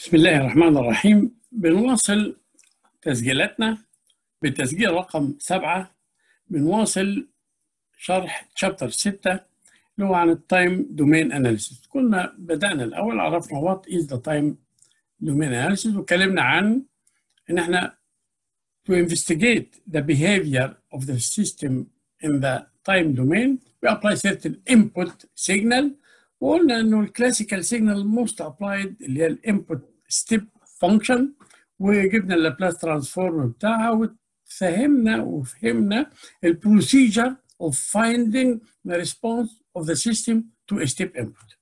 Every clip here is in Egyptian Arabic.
بسم الله الرحمن الرحيم بنواصل تسجيلاتنا بالتسجيل رقم سبعة بنواصل شرح شابتر ستة اللي هو عن التايم دومين اناليسيس كنا بدأنا الأول عرفنا وات از ذا تايم دومين اناليسيس واتكلمنا عن إن احنا to investigate the behavior of the system in the time domain we apply certain input signal وقلنا انه الكلاسيكال سيجنال موست ابلايد اللي هي الانبوت ستيب فانكشن وجبنا اللابلاس ترانسفورم بتاعها وفهمنا وفهمنا البروسيجر of finding the response of the system to a step input.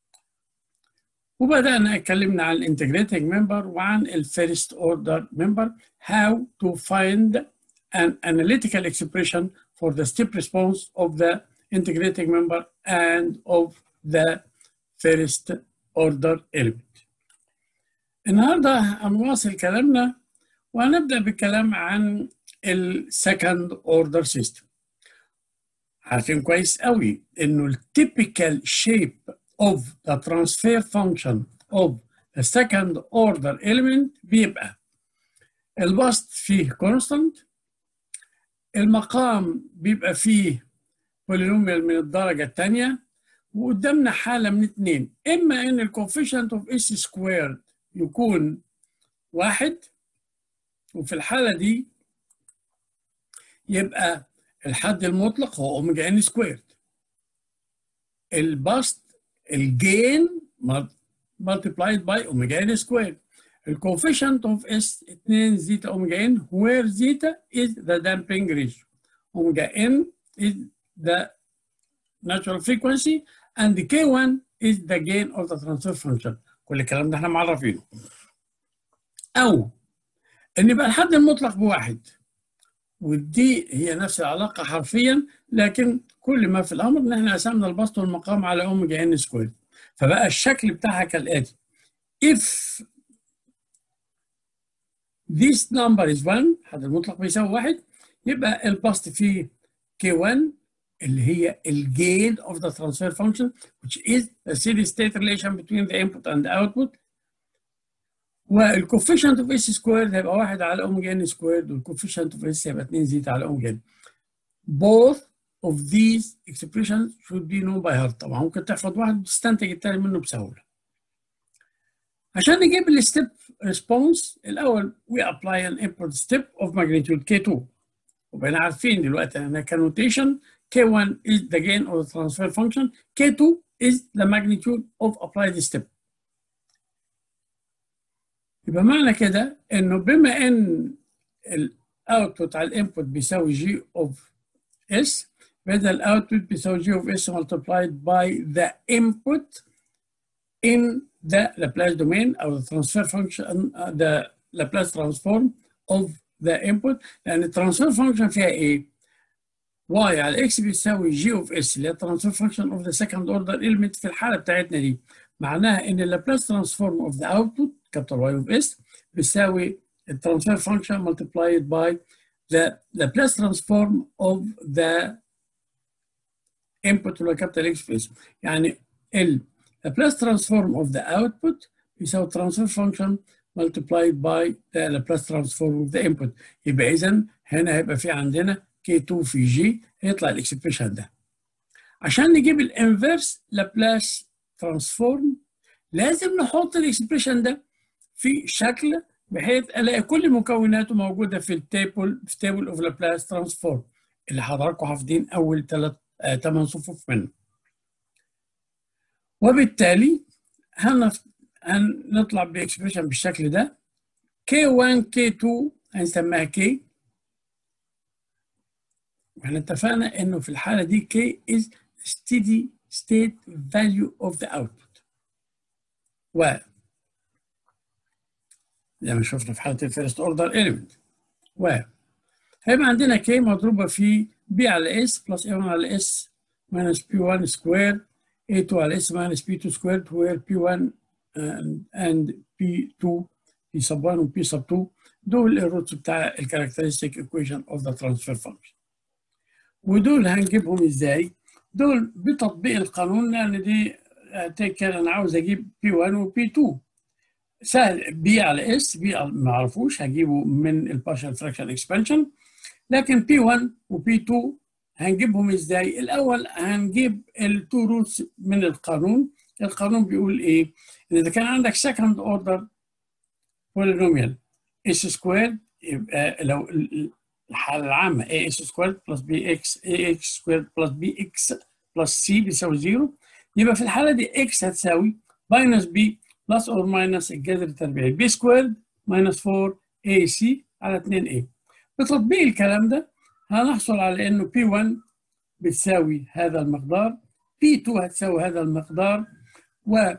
وبدأنا اتكلمنا عن الانتجريتنج ممبر وعن الفيرست اوردر ممبر how to find an analytical expression for the step response of the integrating member and of the first order element. النهارده هنواصل كلامنا وهنبدا بالكلام عن السكند اوردر سيستم. عارفين كويس قوي انه التيبيكال شيب اوف ذا ترانسفير فانكشن اوف ذا سكند اوردر element بيبقى البسط فيه كونستانت المقام بيبقى فيه بولينوميال من الدرجه الثانيه وقدامنا حاله من اثنين اما ان الكوفيشنت اوف اس سكويرد يكون واحد وفي الحاله دي يبقى الحد المطلق هو اوميجا ان سكويرد البسط الجين مالتيبلايد باي اوميجا ان سكويرد الكوفيشنت اوف اس 2 زيتا اوميجا ان where زيتا is the damping ratio اوميجا ان is the natural frequency and K1 is the gain of the transfer function كل الكلام ده احنا معرفينه او ان يبقى الحد المطلق بواحد ودي هي نفس العلاقة حرفيا لكن كل ما في الأمر إن إحنا قسمنا البسط والمقام على أوميجا إن سكوير فبقى الشكل بتاعها كالآتي if this number is 1 الحد المطلق بيساوي واحد يبقى البسط فيه K1 اللي هي الجين of the transfer function which is the steady state relation between the input and the output والكوفيشنت اوف اس سكويرد هيبقى 1 على اوميجا ان سكويرد والكوفيشنت اوف اس هيبقى 2 زيتا على اوميجا ان both of these expressions should be known by heart طبعا ممكن تحفظ واحد وتستنتج الثاني منه بسهوله عشان نجيب الستيب ريسبونس الاول we apply an input step of magnitude K2 وبقينا عارفين دلوقتي ان كنوتيشن K1 is the gain of the transfer function K2 is the magnitude of applied step يبقى معنى كده انه بما ان الاوتبوت على الانبوت بيساوي جي اوف اس بدل الاوتبوت بيساوي جي اوف اس multiplied by the input in the Laplace domain او the transfer function uh, the Laplace transform of the input لان الترانسفير فانكشن فيها ايه؟ y على x بيساوي جي اوف اس اللي هي الترانسفير فانكشن اوف ذا سكند اوردر element في الحاله بتاعتنا دي معناها ان اللابلاس ترانسفورم اوف ذا اوتبوت كابيتال واي اوف اس بيساوي الترانسفير فانكشن multiplied by the Laplace transform of the input اللي هو كابيتال اكس في اس يعني ال Laplace transform of the output بيساوي transfer function multiplied by the Laplace transform of the input يبقى اذا هنا هيبقى في عندنا K2 في جي هيطلع الاكسبريشن ده عشان نجيب الانفرس لابلاس ترانسفورم لازم نحط الاكسبريشن ده في شكل بحيث الاقي كل مكوناته موجوده في التيبل في تيبل اوف لابلاس ترانسفورم اللي حضراتكم حافظين اول ثلاث ثمان صفوف منه وبالتالي هنف... هنطلع باكسبريشن بالشكل ده K1 K2 هنسميها K واحنا اتفقنا انه في الحاله دي K is steady state value of the output و زي ما شفنا في حاله الفيرست اوردر element و هيبقى عندنا K مضروبه في B على S بلس A1 على S minus P1 سكوير A2 على S minus P2 سكوير where P1 and P2 P sub 1 و P sub 2 دول الروتس بتاع الكاركترستيك ايكويشن اوف ذا ترانسفير فانكشن ودول هنجيبهم ازاي؟ دول بتطبيق القانون لان دي تيك انا عاوز اجيب P1 و P2 سهل بي على اس بي ما اعرفوش هجيبه من البارشال فراكشن اكسبانشن لكن بي 1 وبي 2 هنجيبهم ازاي؟ الاول هنجيب التو روتس من القانون القانون بيقول ايه؟ ان اذا كان عندك سكند اوردر بولينوميال اس سكوير يبقى لو الحاله العامه اي اس سكوير بلس بي اكس اي اكس سكوير بلس بي اكس بلس سي بيساوي زيرو يبقى في الحاله دي اكس هتساوي ماينس بي بلس اور ماينس الجذر التربيعي بي سكوير ماينس 4 اي سي على 2 اي بتطبيق الكلام ده هنحصل على انه بي 1 بتساوي هذا المقدار بي 2 هتساوي هذا المقدار و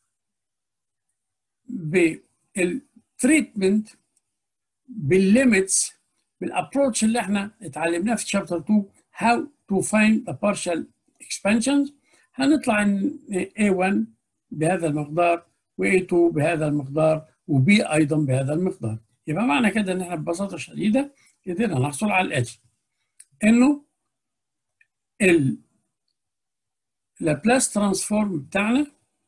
بالتريتمنت بالليميتس بالابروتش اللي احنا اتعلمناه في شابتر 2 how to find the partial expansions هنطلع ان A1 بهذا المقدار و A2 بهذا المقدار و B ايضا بهذا المقدار يبقى معنى كده ان احنا ببساطه شديده قدرنا نحصل على الاتي انه ال لابلاس ترانسفورم بتاعنا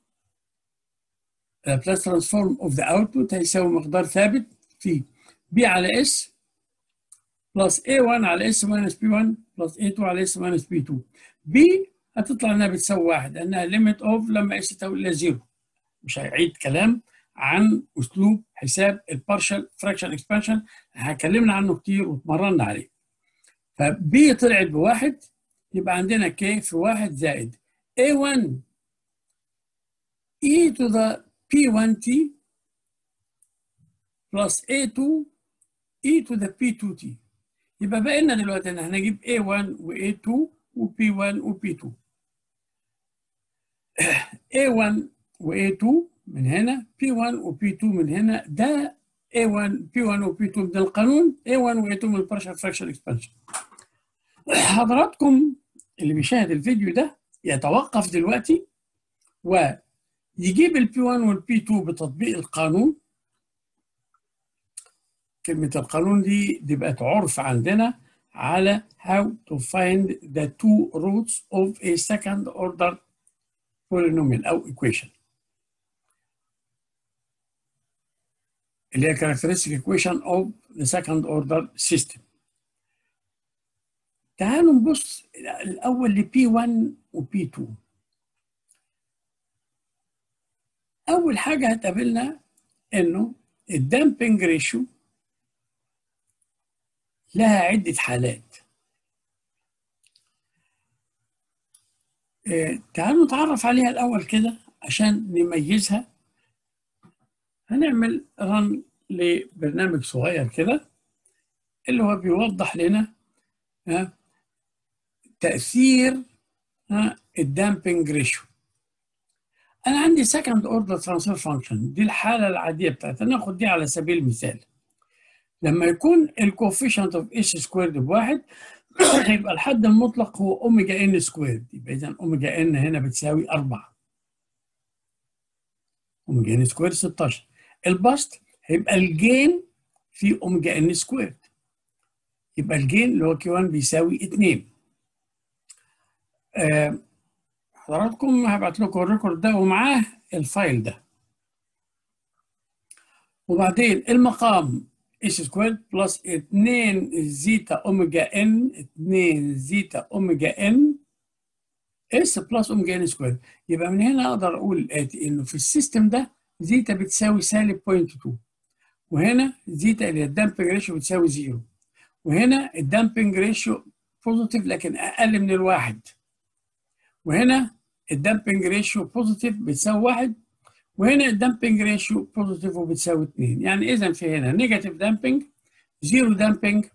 لابلاس ترانسفورم اوف ذا اوتبوت هيساوي مقدار ثابت في B على S بلس A1 على S minus B1 بلس A2 على S minus B2 B هتطلع انها بتساوي واحد لانها ليميت اوف لما S تساوي الى زيرو مش هيعيد كلام عن اسلوب حساب البارشال فراكشن اكسبانشن هكلمنا عنه كتير واتمرنا عليه فبي طلعت بواحد يبقى عندنا كي في واحد زائد A1 e to the P1t plus A2 e to the P2t يبقى بقى لنا دلوقتي ان احنا نجيب A1 و A2 و P1 و P2 A1 و A2 من هنا P1 و P2 من هنا ده A1 P1 و P2 من القانون A1 و A2 من البارشال فراكشن اكسبانشن حضراتكم اللي بيشاهد الفيديو ده يتوقف دلوقتي ويجيب البي 1 والبي 2 بتطبيق القانون كلمة القانون دي دي بقت عرف عندنا على how to find the two roots of a second order polynomial أو equation اللي هي characteristic equation of the second order system تعالوا نبص الأول ل P1 و P2 أول حاجة هتقابلنا إنه الدامبنج ريشيو لها عدة حالات آه، تعالوا نتعرف عليها الأول كده عشان نميزها هنعمل رن لبرنامج صغير كده اللي هو بيوضح لنا آه، تأثير آه، الدامبنج ريشيو أنا عندي سكند أوردر ترانسفير فانكشن دي الحالة العادية بتاعتها ناخد دي على سبيل المثال لما يكون الكوفيشنت اوف اس سكويرد بواحد يبقى الحد المطلق هو اوميجا ان سكويرد يبقى اذا اوميجا ان هنا بتساوي 4 اوميجا ان سكويرد 16 البسط هيبقى الجين في اوميجا ان سكويرد يبقى الجين اللي هو كيو 1 بيساوي 2 آه حضراتكم هبعت لكم الريكورد ده ومعاه الفايل ده وبعدين المقام اس سكوير بلس 2 زيتا اوميجا ان 2 زيتا اوميجا ان اس بلس اوميجا ان سكوير يبقى من هنا اقدر اقول الاتي انه في السيستم ده زيتا بتساوي سالب 0.2 وهنا زيتا اللي هي الدامبنج ريشيو بتساوي زيرو وهنا الدامبنج ريشيو بوزيتيف لكن اقل من الواحد وهنا الدامبنج ريشيو بوزيتيف بتساوي واحد وهنا الدامبنج ريشيو بوزيتيف وبتساوي 2 يعني اذا في هنا نيجاتيف دامبنج زيرو دامبنج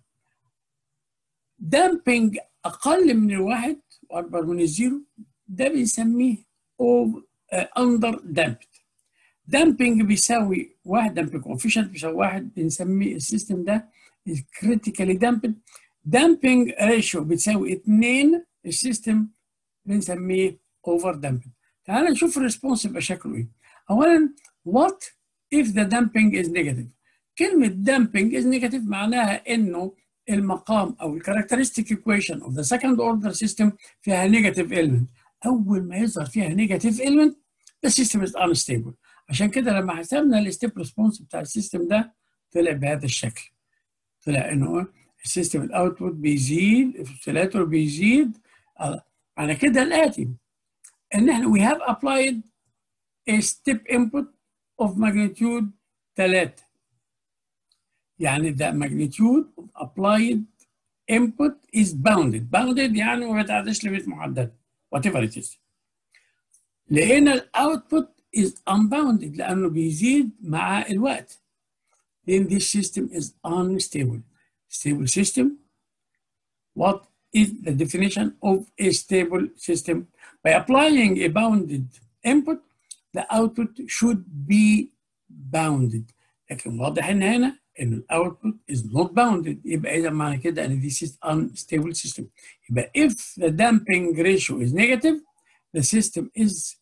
دامبنج اقل من الواحد واكبر من الزيرو ده بنسميه او اندر دامبد دامبنج بيساوي واحد دامبنج كوفيشنت بيساوي واحد بنسميه السيستم ده كريتيكالي دامبد دامبنج ريشيو بتساوي 2 السيستم بنسميه اوفر دامبد تعال نشوف الريسبونس يبقى شكله ايه اولا what if the damping is negative كلمة damping is negative معناها انه المقام او الكاركترستيك equation of the second order system فيها negative element اول ما يظهر فيها negative element the system is unstable عشان كده لما حسبنا الستيب ريسبونس بتاع السيستم ده طلع بهذا الشكل طلع انه السيستم الاوتبوت بيزيد الاوسيلاتور بيزيد على كده الاتي ان احنا we have applied a step input of magnitude 3 يعني the magnitude of applied input is bounded bounded يعني ما بتعديش لميت محدد whatever it is لقينا الاوتبوت is unbounded لانه بيزيد مع الوقت then this system is unstable stable system what is the definition of a stable system by applying a bounded input the output should be bounded لكن واضح ان هنا ان الاوتبوت is not bounded يبقى اذا معنى كده ان this is unstable system يبقى if the damping ratio is negative the system is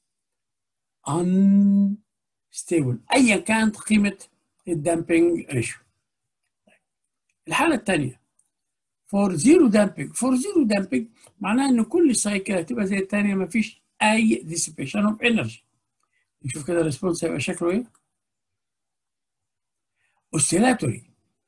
unstable ايا كانت قيمه الدامبنج ريشيو الحاله الثانيه فور زيرو دامبنج فور زيرو دامبنج معناها ان كل سايكل هتبقى زي الثانيه ما فيش اي ديسيبيشن اوف انرجي نشوف كده الريسبونس هيبقى شكله ايه oscillatory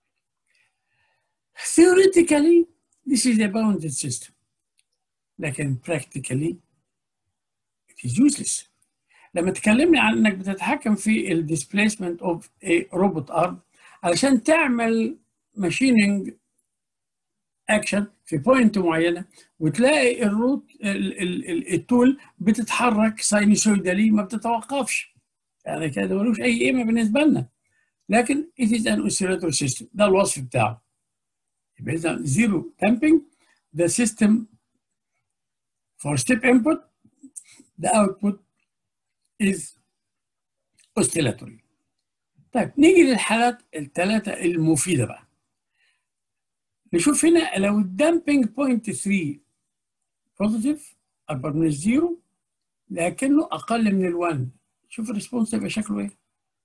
theoretically this is a bounded system لكن practically it is useless لما تكلمني عن انك بتتحكم في الديسبيسمنت اوف روبوت ارم علشان تعمل ماشيننج اكشن في بوينت معينه وتلاقي الروت التول بتتحرك ساينوسويدالي ما بتتوقفش يعني كده ملوش اي قيمه بالنسبه لنا لكن it is an oscillator system ده الوصف بتاعه يبقى اذا زيرو damping the system for step input the output is oscillatory طيب نيجي للحالات الثلاثة المفيدة بقى نشوف هنا لو الدامبنج بوينت 3 بوزيتيف أكبر من الزيرو لكنه أقل من ال1 شوف الريسبونس هيبقى شكله إيه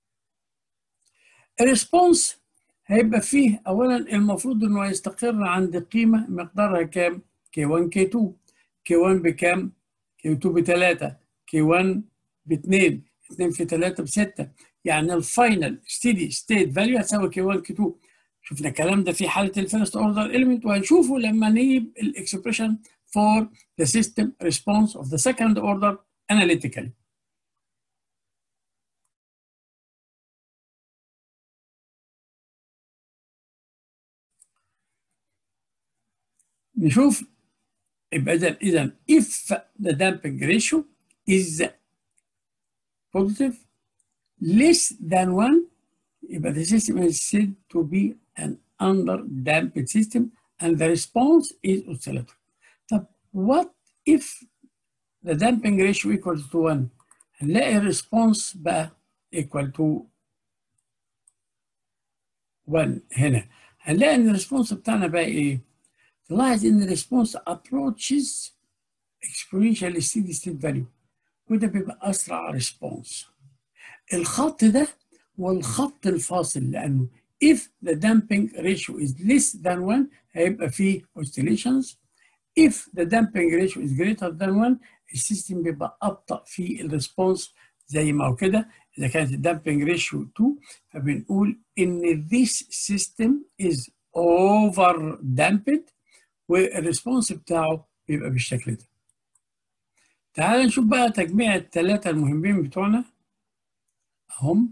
الريسبونس هيبقى فيه أولا المفروض إنه يستقر عند قيمة مقدارها كام؟ K1 K2 K1 بكام؟ K2 بثلاثة K1 باثنين 2 في 3 بستة يعني الفاينل ستيدي ستيت فاليو هتساوي كي 1 كي 2 شفنا الكلام ده في حاله الفيرست اوردر اليمنت وهنشوفه لما نجيب الاكسبريشن فور ذا سيستم ريسبونس اوف ذا سكند اوردر اناليتيكالي نشوف يبقى اذا اذا if the damping ratio is positive less than 1 يبقى the system is said to be an under damped system and the response is oscillatory. طب what if the damping ratio equals to 1 هنلاقي الريسبونس بقى equal to 1 هنا هنلاقي ان الريسبونس بتاعنا بقى ايه؟ تلاحظ ان الريسبونس approaches exponential steady state value وده بيبقى اسرع ريسبونس الخط ده هو الخط الفاصل لانه if the damping ratio is less than 1 هيبقى فيه oscillations if the damping ratio is greater than 1 السيستم بيبقى ابطا في الريسبونس زي ما هو كده اذا كانت الدامبنج ريشيو 2 فبنقول ان this system is over damped والريسبونس بتاعه بيبقى بالشكل ده تعال نشوف بقى تجميع الثلاثة المهمين بتوعنا هم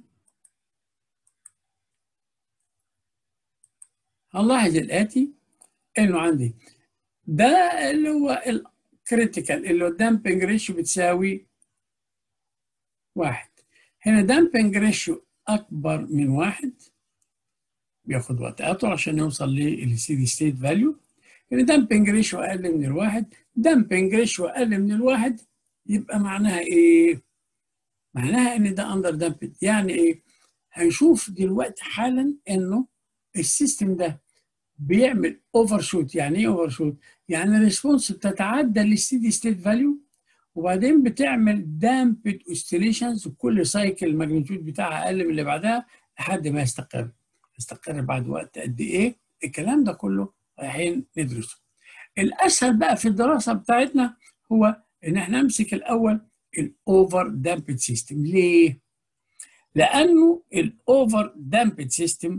هنلاحظ الآتي إنه عندي ده اللي هو الكريتيكال اللي هو الدامبنج ريشيو بتساوي واحد هنا دامبنج ريشيو أكبر من واحد بياخد وقت أطول عشان يوصل للسيدي ستيت فاليو هنا دامبنج ريشيو أقل من الواحد دامبنج ريشيو أقل من الواحد يبقى معناها إيه؟ معناها إن ده أندر دامبد يعني إيه؟ هنشوف دلوقتي حالا إنه السيستم ده بيعمل اوفر شوت يعني ايه اوفر شوت؟ يعني الريسبونس بتتعدى الستيدي ستيت فاليو وبعدين بتعمل دامبد اوستيليشنز وكل سايكل الماجنتيود بتاعها اقل من اللي بعدها لحد ما يستقر يستقر بعد وقت قد ايه؟ الكلام ده كله رايحين ندرسه. الاسهل بقى في الدراسه بتاعتنا هو ان احنا نمسك الاول الاوفر دامبد سيستم ليه؟ لانه الاوفر دامبد سيستم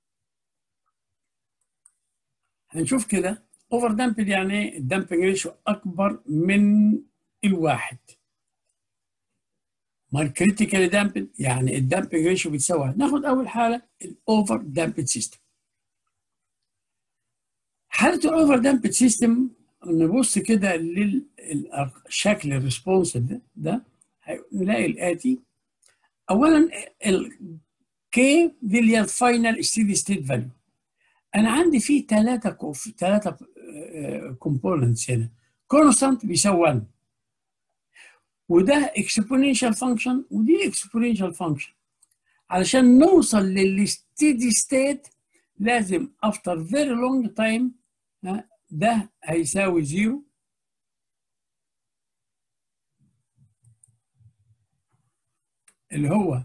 هنشوف كده اوفر دامبد يعني ايه الدامبنج ريشيو اكبر من الواحد ما الكريتيكال دامبد يعني الدامبنج ريشيو بتساوي ناخد اول حاله الاوفر دامبد سيستم حاله الاوفر دامبد سيستم نبص كده للشكل الريسبونس ده, ده نلاقي الاتي اولا الكي دي اللي هي الفاينل ستيدي ستيت فاليو انا عندي فيه ثلاثه كوف ثلاثه كومبوننتس هنا كونستانت بيساوي 1 وده اكسبوننشال فانكشن ودي اكسبوننشال فانكشن علشان نوصل للستيدي ستيت لازم افتر فيري لونج تايم ده هيساوي زيرو اللي هو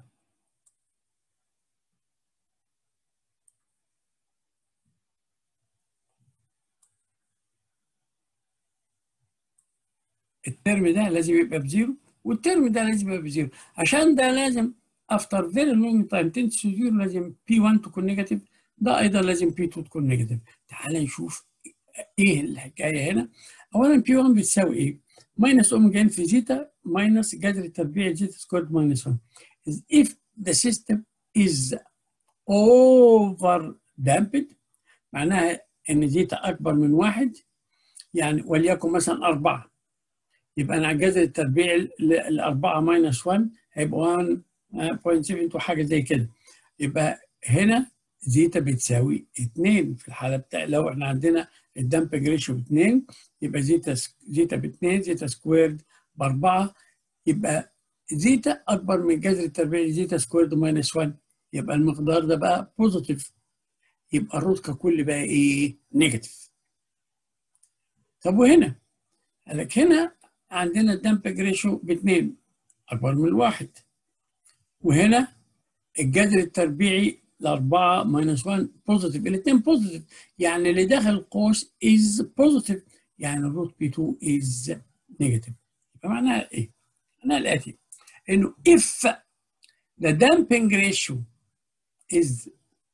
الترم ده لازم يبقى بزيرو والترم ده لازم يبقى بزيرو عشان ده لازم افتر فيري لونج تايم تنس زيرو لازم بي 1 تكون نيجاتيف ده ايضا لازم بي 2 تكون نيجاتيف تعال نشوف ايه الحكايه هنا اولا بي 1 بتساوي ايه؟ ماينس اوميجا ان في زيتا ماينس جذر التربيع زيتا سكويرد ماينس 1 if the system is over damped معناها ان زيتا اكبر من واحد يعني وليكن مثلا أربعة يبقى أنا جذر التربيع الأربعة ماينس 1 هيبقى 1.72 حاجة زي كده يبقى هنا زيتا بتساوي 2 في الحالة بتاع لو احنا عندنا الدامبنج ريشيو 2 يبقى زيتا زيتا ب 2 زيتا سكويرد ب 4 يبقى زيتا أكبر من جذر التربيع زيتا سكويرد ماينس 1 يبقى المقدار ده بقى بوزيتيف يبقى الروت ككل بقى ايه؟ نيجاتيف طب وهنا؟ قال لك هنا عندنا الدامبنج ريشيو باثنين اكبر من الواحد وهنا الجذر التربيعي الأربعة ماينس 1 بوزيتيف الاثنين بوزيتيف يعني اللي داخل القوس از بوزيتيف يعني الروت بي 2 از نيجاتيف يبقى معناها ايه؟ معناها الآتي انه if the damping ratio is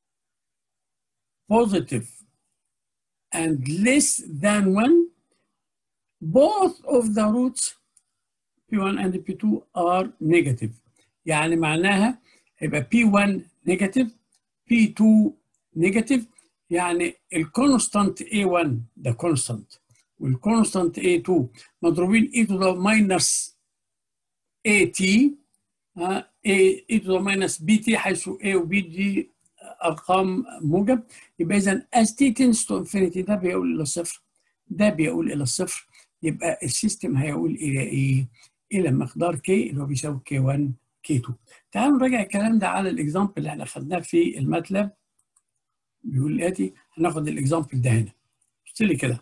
positive and less than 1 both of the roots P1 and P2 are negative يعني معناها يبقى P1 negative P2 negative يعني الكونستانت A1 ده كونستانت والكونستانت A2 مضروبين e to the minus AT ها e to the minus BT حيث A و B دي ارقام موجب يبقى اذا as T tends to infinity ده بيقول الى الصفر ده بيقول الى الصفر يبقى السيستم هيقول الى ايه؟ الى مقدار كي اللي هو بيساوي كي 1 كي 2 تعالوا نراجع الكلام ده على الاكزامبل اللي احنا خدناه في الماتلاب بيقول الاتي هناخد الاكزامبل ده هنا بص لي كده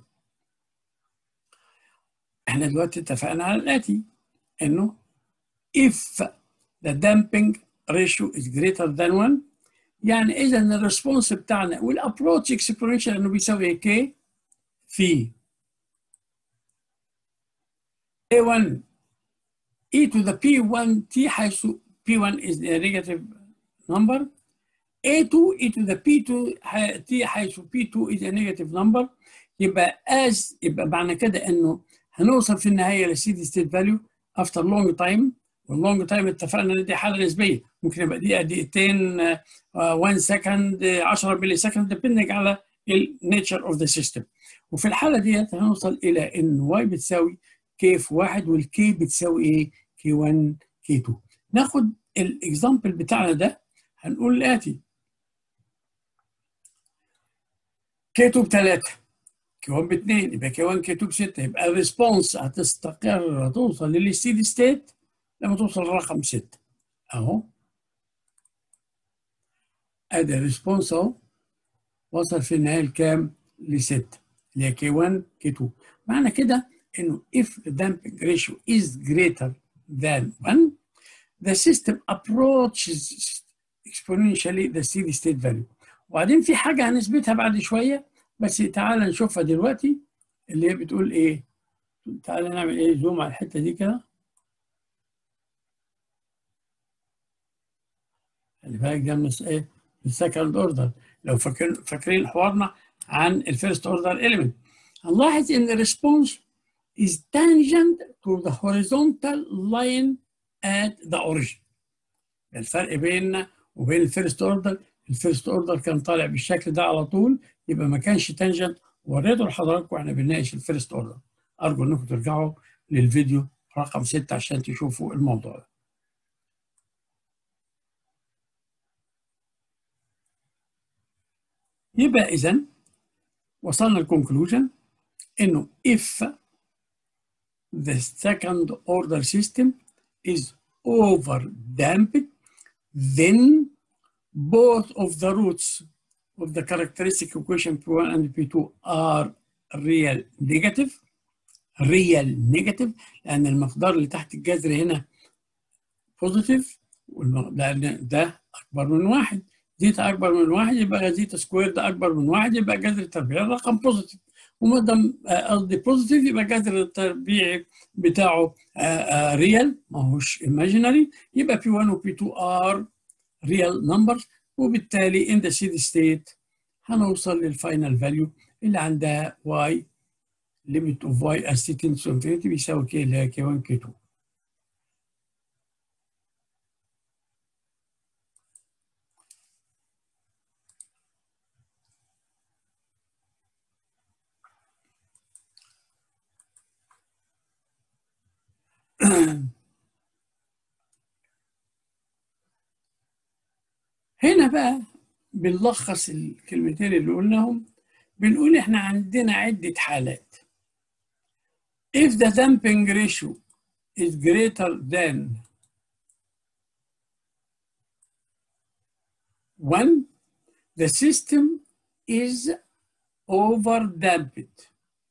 احنا دلوقتي اتفقنا على الاتي انه if the damping ratio is greater than 1 يعني اذا الريسبونس بتاعنا والابروتش اكسبوننشال انه بيساوي كي في A1 e to the P1t حيث P1 is a negative number A2 e to the P2 t حيث P2 is a negative number يبقى as يبقى معنى كده انه هنوصل في النهايه للسيدي ستيت فاليو افتر لونج تايم واللونج تايم اتفقنا ان دي حاله نسبيه ممكن يبقى دقيقه دقيقتين 1 سكند 10 ملي سكند ديبندنج على النيتشر اوف ذا سيستم وفي الحاله ديت هنوصل الى ان واي بتساوي كي في واحد والكي بتساوي ايه؟ كي 1 كي 2 ناخد الاكزامبل بتاعنا ده هنقول الاتي كي 2 بثلاثه كي 1 باثنين يبقى كي 1 كي 2 بسته يبقى الريسبونس هتستقر هتوصل للستيدي ستيت لما توصل لرقم 6 اهو ادي الريسبونس اهو وصل في النهايه لكام؟ ل 6 اللي هي كي 1 كي 2 معنى كده انه if the damping ratio is greater than 1 the system approaches exponentially the steady state value وبعدين في حاجه هنثبتها بعد شويه بس تعال نشوفها دلوقتي اللي هي بتقول ايه تعال نعمل ايه زوم على الحته دي كده خلي بالك ده من ايه السكند اوردر لو فاكرين فاكرين حوارنا عن الفيرست اوردر اليمنت هنلاحظ ان الريسبونس is tangent to the horizontal line at the origin الفرق بيننا وبين الفيرست اوردر الفيرست اوردر كان طالع بالشكل ده على طول يبقى ما كانش تانجنت وريته لحضراتكم واحنا بنناقش الفيرست اوردر ارجو انكم ترجعوا للفيديو رقم 6 عشان تشوفوا الموضوع ده يبقى اذا وصلنا للكونكلوجن انه if the second order system is over damped then both of the roots of the characteristic equation P1 and P2 are real negative real negative لأن المقدار اللي تحت الجذر هنا positive لأن ده أكبر من واحد زيتا أكبر من واحد يبقى زيتا سكوير ده أكبر من واحد يبقى جذر التربيع رقم بوزيتيف وما دام قصدي بوزيتيف يبقى جذر التربيعي بتاعه ريال ما هوش imaginary يبقى P1 و P2 are real numbers وبالتالي in the steady state هنوصل للفاينل فاليو اللي عندها y limit of y as t tends to infinity بيساوي k اللي هي k1 k2 هنا بقى بنلخص الكلمتين اللي قلناهم بنقول احنا عندنا عدة حالات if the damping ratio is greater than 1 the system is over damped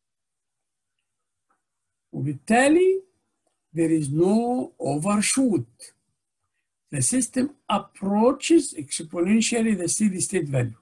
وبالتالي there is no overshoot the system approaches exponentially the steady state value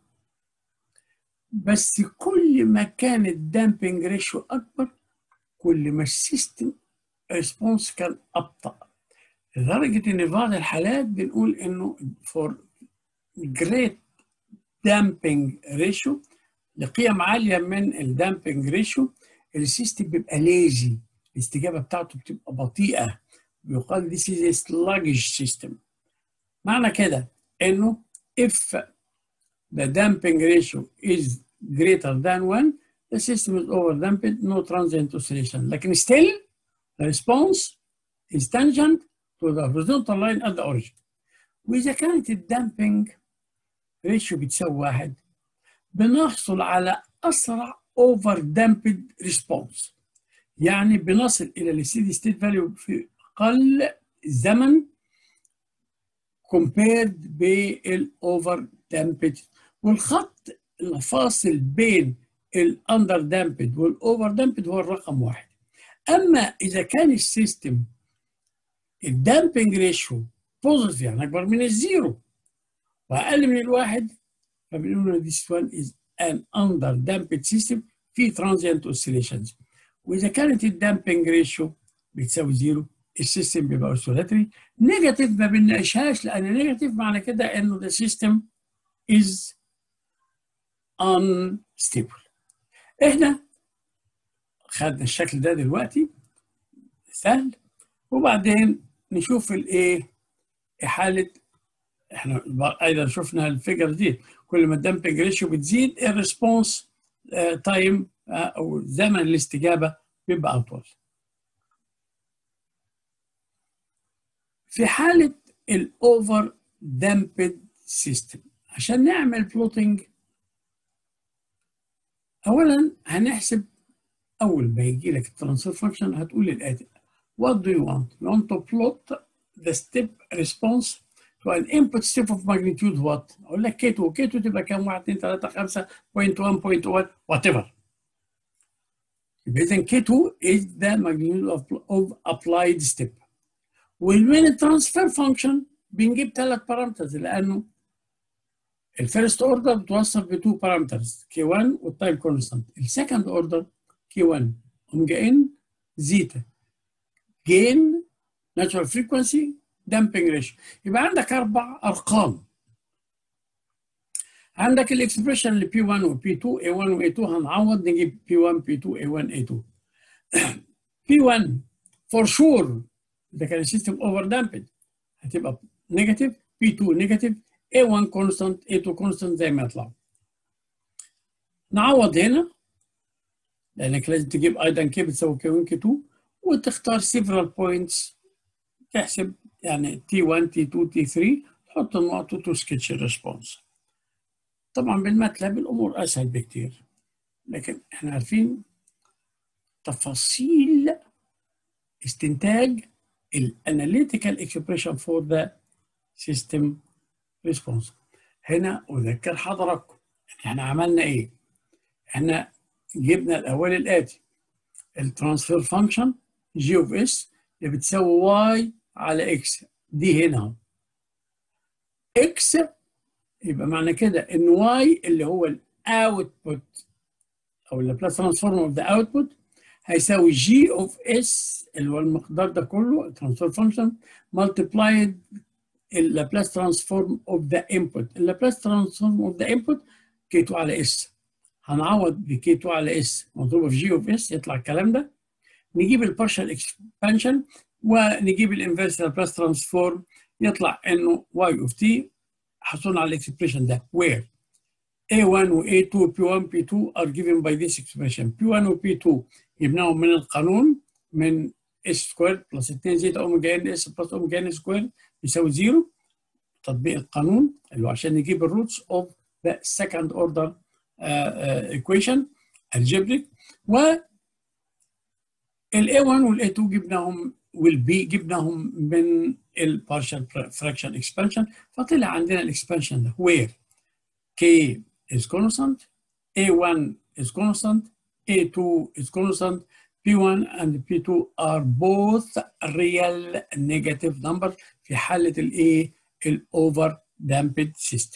بس كل ما كان الدامبنج ريشيو اكبر كل ما السيستم ريسبونس كان ابطا لدرجه ان في بعض الحالات بنقول انه for great damping ratio لقيم عاليه من الدامبنج ريشيو السيستم بيبقى ليزي الاستجابه بتاعته بتبقى بطيئه بيقال this is a sluggish system معنى كده انه if the damping ratio is greater than 1 the system is over damped no transient oscillation لكن still the response is tangent to the horizontal line at the origin وإذا كانت الدامبنج ريشيو بتساوي واحد بنحصل على أسرع over damped response يعني بنصل إلى الستيدي ستيت فاليو في أقل زمن compared بالاوفر دامبد والخط الفاصل بين الاندر دامبد والاوفر دامبد هو الرقم واحد اما اذا كان السيستم الدامبنج ريشيو بوزيتيف يعني اكبر من الزيرو واقل من الواحد فبنقول this one is an under damped system في transient oscillations واذا كانت الدامبنج ريشيو بتساوي زيرو السيستم بيبقى اوسيلاتري نيجاتيف ما بنناقشهاش لان نيجاتيف معنى كده انه the system is unstable احنا خدنا الشكل ده دلوقتي سهل وبعدين نشوف الايه حاله احنا ايضا شفنا الفيجر دي كل ما الدمبنج ريشيو بتزيد الريسبونس تايم او زمن الاستجابه بيبقى اطول في حالة الأوفر دامبد سيستم عشان نعمل بلوتنج أولا هنحسب أول ما يجي لك الترانسفير فانكشن هتقول الآتي What do you want? You want to plot the step response to an input step of magnitude what? أقول لك K2 K2 تبقى كام 1 2 3 5 0.1 0.1 whatever يبقى إذا K2 is the magnitude of, of applied step والمين الترانسفير فانكشن بنجيب ثلاث بارامترز لانه الفيرست اوردر بتوصف بتو بارامترز كي 1 والتايم كونستانت السكند اوردر كي 1 اوميجا ان زيتا جين ناتشورال فريكونسي دامبنج ريشيو يبقى عندك اربع ارقام عندك الاكسبريشن اللي بي 1 وبي 2 اي 1 واي 2 هنعوض نجيب بي 1 بي 2 اي 1 اي 2 بي 1 فور شور ده كان السيستم اوفر دامبد هتبقى نيجاتيف بي 2 نيجاتيف اي 1 كونستانت اي 2 كونستانت زي ما يطلع نعوض هنا لانك لازم تجيب ايضا كي بتساوي كي 1 كي 2 وتختار several points تحسب يعني تي 1 تي 2 تي 3 تحط النقط وتسكتش الريسبونس طبعا بالماتلاب الامور اسهل بكتير لكن احنا عارفين تفاصيل استنتاج الاناليتيكال اكسبريشن فور ذا سيستم ريسبونس هنا اذكر حضراتكم احنا عملنا ايه؟ احنا جبنا الاول الاتي الترانسفير فانكشن جي اوف اس اللي بتساوي واي على اكس دي هنا اكس يبقى معنى كده ان واي اللي هو الاوتبوت او اللابلاس ترانسفورم اوف ذا اوتبوت هيساوي جي اوف اس اللي هو المقدار ده كله الترانسفير فانكشن مالتبلايد اللابلاس ترانسفورم اوف ذا انبوت اللابلاس ترانسفورم اوف ذا انبوت كي 2 على اس هنعوض بكي 2 على اس مضروبه في جي اوف اس يطلع الكلام ده نجيب البارشال اكسبانشن ونجيب الانفرس لابلاس ترانسفورم يطلع انه واي اوف تي حصلنا على الاكسبريشن ده where A1 و A2 P1 P2 are given by this expression P1 و P2 جبناهم من القانون من S سكوير بلس 2 زيتا اوميجا ان اس بلس اوميجا ان سكوير يساوي زيرو تطبيق القانون اللي هو عشان نجيب الروتس اوف ذا second order uh, uh, equation algebraic و ال A1 وال A2 جبناهم والبي جبناهم من البارشال fraction expansion فطلع عندنا الاكسبانشن ده where k is constant a1 is constant a2 is constant p1 and p2 are both real negative numbers في حالة الايه الاوفر damped system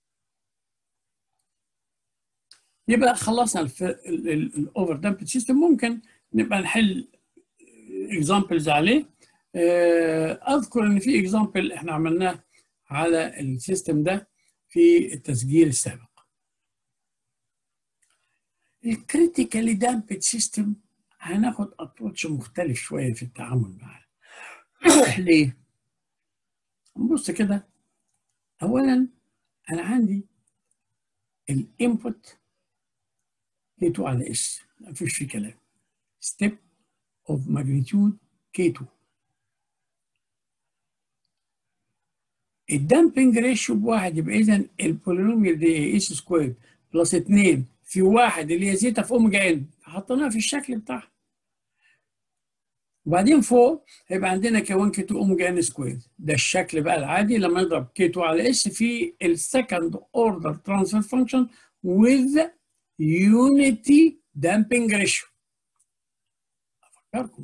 يبقى خلصنا الاوفر damped system ممكن نبقى نحل examples عليه اذكر ان في اكزامبل احنا عملناه على السيستم ده في التسجيل السابق الكريتيكالي دامبد سيستم هناخد ابروتش مختلف شويه في التعامل معاه ليه نبص كده اولا انا عندي الانبوت K2 على S ما فيش فيه كلام step of magnitude K2 الدامبنج ريشيو بواحد يبقى اذا البولينوميال دي اس سكوير بلس 2 في واحد اللي هي زيتا في اوميجا ان حطيناها في الشكل بتاعها وبعدين فوق هيبقى عندنا كي 1 كي 2 اوميجا ان سكوير ده الشكل بقى العادي لما نضرب كي 2 على اس في السكند اوردر ترانسفير فانكشن with unity damping ratio افكركم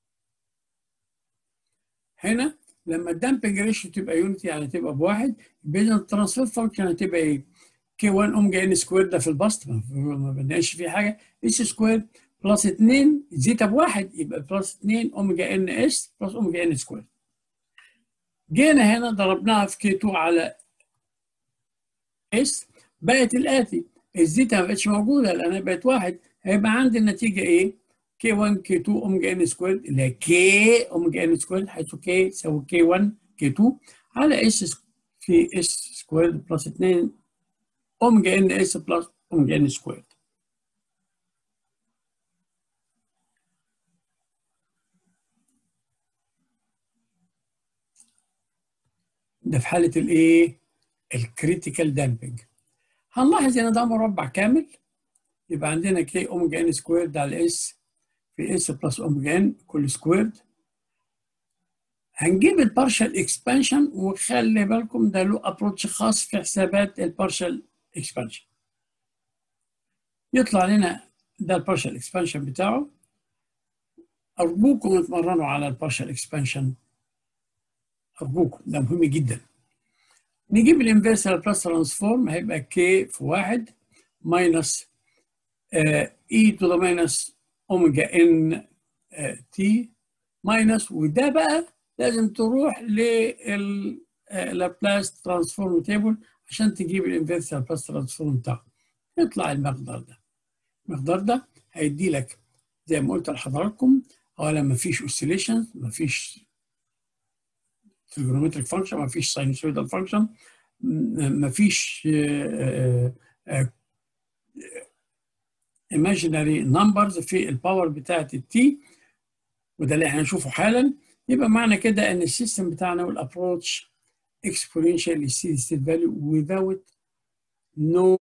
هنا لما الدامبنج ريشيو تبقى يونتي يعني تبقى بواحد يبقى اذا الترانسفير فانكشن هتبقى ايه؟ كي 1 اوميجا ان سكوير ده في البسط ما بدناش فيه حاجه اس سكوير بلس 2 زيتا بواحد يبقى بلس 2 اوميجا ان اس بلس اوميجا ان سكوير. جينا هنا ضربناها في كي 2 على اس بقت الاتي الزيتا ما بقتش موجوده لانها بقت واحد هيبقى عندي النتيجه ايه؟ كي 1 كي 2 اوميجا ان سكوير اللي هي كي اوميجا ان سكوير حيث كي تساوي كي 1 كي 2 على اس في اس سكوير بلس 2 اوميجا ان اس بلس اوميجا ان سكوير ده في حاله الايه؟ الكريتيكال دامبنج هنلاحظ ان ده مربع كامل يبقى عندنا كي اوميجا ان سكوير على اس في اس بلس اوميجا ان كل سكويرد هنجيب البارشال اكسبانشن وخلي بالكم ده له ابروتش خاص في حسابات البارشال اكسبانشن يطلع لنا ده البارشال اكسبانشن بتاعه ارجوكم اتمرنوا على البارشال اكسبانشن ارجوكم ده مهم جدا نجيب الانفيرس بلس ترانسفورم هيبقى كي في واحد ماينس اي تو ذا ماينس اوميجا ان تي ماينس وده بقى لازم تروح للابلاس ترانسفورم تيبل عشان تجيب الانفيرس لابلاس ترانسفورم بتاعه يطلع المقدار ده المقدار ده هيدي لك زي ما قلت لحضراتكم اولا ما فيش اوسيليشن ما فيش تريجونومتريك فانكشن ما فيش ساينوسويدال فانكشن ما فيش imaginary numbers في الباور بتاعت التي وده اللي احنا هنشوفه حالا يبقى معنى كده ان السيستم بتاعنا والابروتش exponential steady state value without no